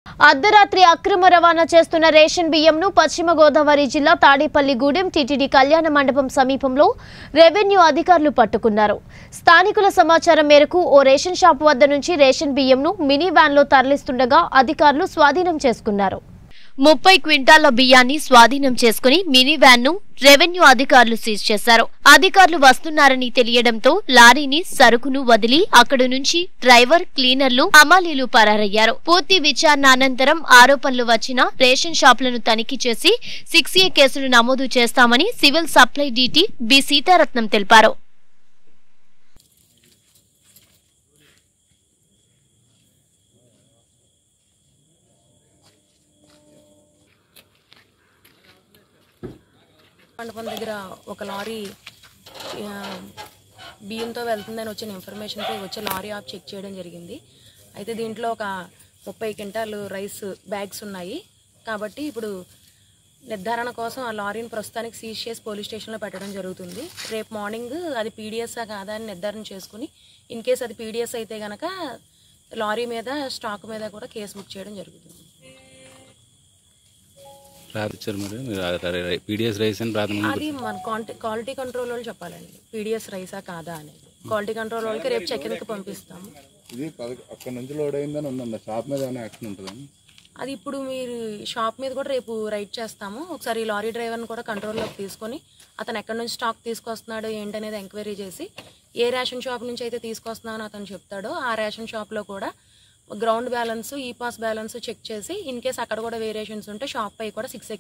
అర్ధరాత్రి అక్రమ రవాణా చేస్తున్న రేషన్ బియ్యంను పశ్చిమ గోదావరి జిల్లా తాడేపల్లిగూడెం టీటీడీ కళ్యాణ మండపం సమీపంలో రెవెన్యూ అధికారులు పట్టుకున్నారు స్థానికుల సమాచారం మేరకు ఓ రేషన్ షాప్ వద్ద నుంచి రేషన్ బియ్యంను మినీ వ్యాన్లో తరలిస్తుండగా అధికారులు స్వాధీనం చేసుకున్నారు ముప్పై క్వింటాల బియ్యాన్ని స్వాధీనం చేసుకుని మినీ వ్యాన్ ను రెవెన్యూ అధికారులు సీజ్ చేశారు అధికారులు వస్తున్నారని తెలియడంతో లారీని సరుకును వదిలి అక్కడి నుంచి డ్రైవర్ క్లీనర్లు హమాలీలు పరారయ్యారు పూర్తి విచారణ అనంతరం ఆరోపణలు వచ్చిన రేషన్ షాపులను తనిఖీ చేసి సిక్స్ ఏ కేసులు నమోదు చేస్తామని civil supply DT B Seetharatnam తెలిపారు మండపం దగ్గర ఒక లారీ ఆ, బియ్యంతో వెళ్తుందని వచ్చిన ఇన్ఫర్మేషన్పై వచ్చే లారీ ఆఫ్ చెక్ చేయడం జరిగింది అయితే దీంట్లో ఒక ముప్పై క్వింటాలు రైస్ బ్యాగ్స్ ఉన్నాయి కాబట్టి ఇప్పుడు నిర్ధారణ కోసం ఆ లారీని ప్రస్తుతానికి సీజ్ చేసి పోలీస్ స్టేషన్లో పెట్టడం జరుగుతుంది రేపు మార్నింగ్ అది పీడిఎస్ కాదా అని నిర్ధారణ చేసుకుని ఇన్ కేస్ అది పీడిఎస్ అయితే గనక లారీ మీద స్టాక్ మీద కూడా కేసు బుక్ చేయడం జరుగుతుంది రాపిచ్చారు మరి మీరు పీడిఎస్ రైస్ అని ప్రాథమిక అది మన క్వాంటి క్వాలిటీ కంట్రోల్ వాళ్ళు చెప్పాలండి పీడిఎస్ రైసా కాదా అనేది క్వాలిటీ కంట్రోల్ వాళ్ళకి రేపు చెక్ పంపిస్తాము ఇది పద అక్కడ నుంచి లోడ్ అయిందని ఉందండి షాప్ మీద ఏమైనా యాక్షన్ ఉంటుందా అది ఇప్పుడు మీరు షాప్ మీద కూడా రేపు రైడ్ చేస్తాము ఒకసారి ఈ లారీ డ్రైవర్ని కూడా కంట్రోల్లోకి తీసుకొని అతను ఎక్కడి నుంచి స్టాక్ తీసుకొస్తున్నాడు ఏంటనేది ఎంక్వైరీ చేసి ఏ రేషన్ షాప్ నుంచి అయితే తీసుకొస్తున్నామని అతను చెప్తాడో ఆ రేషన్ షాప్లో కూడా ground balance ePOS balance check చేసి ఇన్ కేస్ అక్కడ కూడా వేరియేషన్స్ ఉంటే షాప్ పై కూడా సిక్స్